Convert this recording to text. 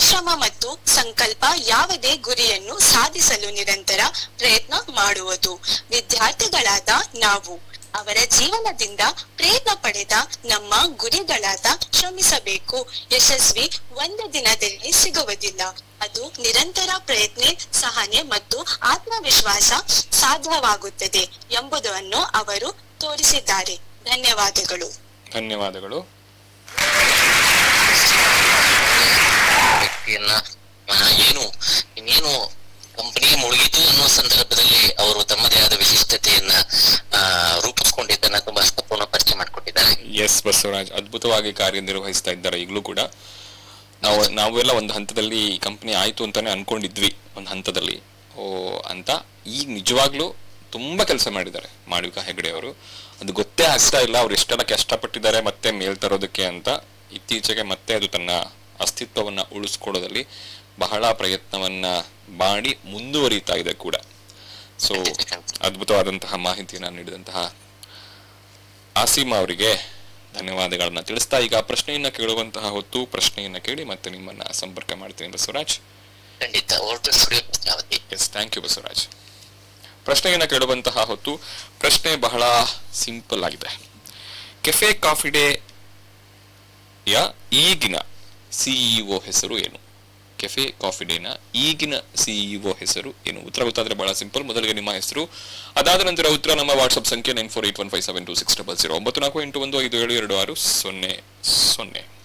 ಪರಿಶ್ರಮ ಮತ್ತು ಸಂಕಲ್ಪ ಯಾವುದೇ ಗುರಿಯನ್ನು ಸಾಧಿಸಲು ನಿರಂತರ ಪ್ರಯತ್ನ ಮಾಡುವುದು ವಿದ್ಯಾರ್ಥಿಗಳಾದ ನಾವು ಅವರ ಜೀವನದಿಂದ ಪ್ರೇರಣ ಪಡೆದ ನಮ್ಮ ಗುರಿಗಳಾದ ಶ್ರಮಿಸಬೇಕು ಯಶಸ್ವಿ ಒಂದು ದಿನದಲ್ಲಿ ಸಿಗುವುದಿಲ್ಲ ಅದು ನಿರಂತರ ಪ್ರಯತ್ನ ಸಹನೆ ಮತ್ತು ಆತ್ಮವಿಶ್ವಾಸ ಸಾಧ್ಯವಾಗುತ್ತದೆ ಎಂಬುದನ್ನು ಅವರು ತೋರಿಸಿದ್ದಾರೆ ಧನ್ಯವಾದಗಳು ಧನ್ಯವಾದಗಳು ವ್ಯಕ್ತಿಯನ್ನ ಆ, ಏನು ಇನ್ನೇನು ಕಂಪನಿ ಮುಳುಗಿತು ಅನ್ನೋ ಸಂದರ್ಭದಲ್ಲಿ ಅವರು ತಮ್ಮದೇ ಆದ ವಿಶಿಷ್ಟತೆಯನ್ನ ಆ, ರೂಪಿಸ್ಕೊಂಡಿದ್ದನ್ನ ತುಂಬಾ ಅರ್ಥಪೂರ್ಣ ಪರಿಚಯ ಮಾಡಿಕೊಟ್ಟಿದ್ದಾರೆ ಎಸ್ ಬಸವರಾಜ್ ಅದ್ಭುತವಾಗಿ ಕಾರ್ಯನಿರ್ವಹಿಸ್ತಾ ಇದ್ದಾರೆ ಈಗಲೂ ಕೂಡ ನಾವು ನಾವೆಲ್ಲ ಒಂದು ಹಂತದಲ್ಲಿ ಈ ಕಂಪನಿ ಆಯ್ತು ಅಂತಾನೆ ಅನ್ಕೊಂಡಿದ್ವಿ ಒಂದು ಹಂತದಲ್ಲಿ ಓ ಅಂತ ಈಗ ನಿಜವಾಗ್ಲೂ ತುಂಬಾ ಕೆಲಸ ಮಾಡಿದ್ದಾರೆ ಮಾಳವಿಕಾ ಹೆಗಡೆ ಅವರು ಅದು ಗೊತ್ತೇ ಆಗ್ತಾ ಇಲ್ಲ ಅವ್ರು ಎಷ್ಟೆಲ್ಲ ಕಷ್ಟಪಟ್ಟಿದ್ದಾರೆ ಮತ್ತೆ ಮೇಲ್ ತರೋದಕ್ಕೆ ಅಂತ ಇತ್ತೀಚೆಗೆ ಮತ್ತೆ ಅದು ತನ್ನ ಅಸ್ತಿತ್ವವನ್ನ ಉಳಿಸ್ಕೊಡೋದಲ್ಲಿ ಬಹಳ ಪ್ರಯತ್ನವನ್ನ ಮಾಡಿ ಮುಂದುವರಿತಾ ಇದೆ ಕೂಡ ಸೊ ಅದ್ಭುತವಾದಂತಹ ಮಾಹಿತಿಯನ್ನ ನೀಡಿದಂತಹ ಆಸೀಮಾ ಅವರಿಗೆ ಧನ್ಯವಾದಗಳನ್ನ ತಿಳಿಸ್ತಾ ಈಗ ಪ್ರಶ್ನೆಯನ್ನ ಕೇಳುವಂತಹ ಹೊತ್ತು ಪ್ರಶ್ನೆಯನ್ನ ಕೇಳಿ ಮತ್ತೆ ನಿಮ್ಮನ್ನ ಸಂಪರ್ಕ ಮಾಡ್ತೀನಿ ಬಸವರಾಜ್ ಖಂಡಿತ ಓಟು ಸ್ಟುಡಿಯೋ ಪ್ರಶ್ನಾವತಿ ಎಸ್ ಥ್ಯಾಂಕ್ ಯು ಬಸವರಾಜ್ ಪ್ರಶ್ನೆಯನ್ನ ಕೇಳುವಂತಹ ಹೊತ್ತು ಪ್ರಶ್ನೆ ಬಹಳ ಸಿಂಪಲ್ ಆಗಿದೆ ಕೆಫೆ ಕಾಫಿ ಡೇ ಯ ಈಗಿನ ಸಿಇಒ ಹೆಸರು ಏನು ಕೆಫೆ ಕಾಫಿ ಡೇನ ಈಗಿನ ಸಿಇಒ ಹೆಸರು ಏನು ಉತ್ತರ ಗೊತ್ತಾದ್ರೆ ಬಹಳ ಸಿಂಪಲ್ ಮೊದಲಿಗೆ ನಿಮ್ಮ ಹೆಸರು ಅದಾದ ನಂತರ ಉತ್ತರ ನಮ್ಮ ವಾಟ್ಸ್ಆಪ್ ಸಂಖ್ಯೆ nine four eight one five seven two six double zero ಒಂಬತ್ತು ನಾಲ್ಕು ಎಂಟು ಒಂದು ಐದು ಏಳು ಎರಡು ಆರು ಸೊನ್ನೆ ಸೊನ್ನೆ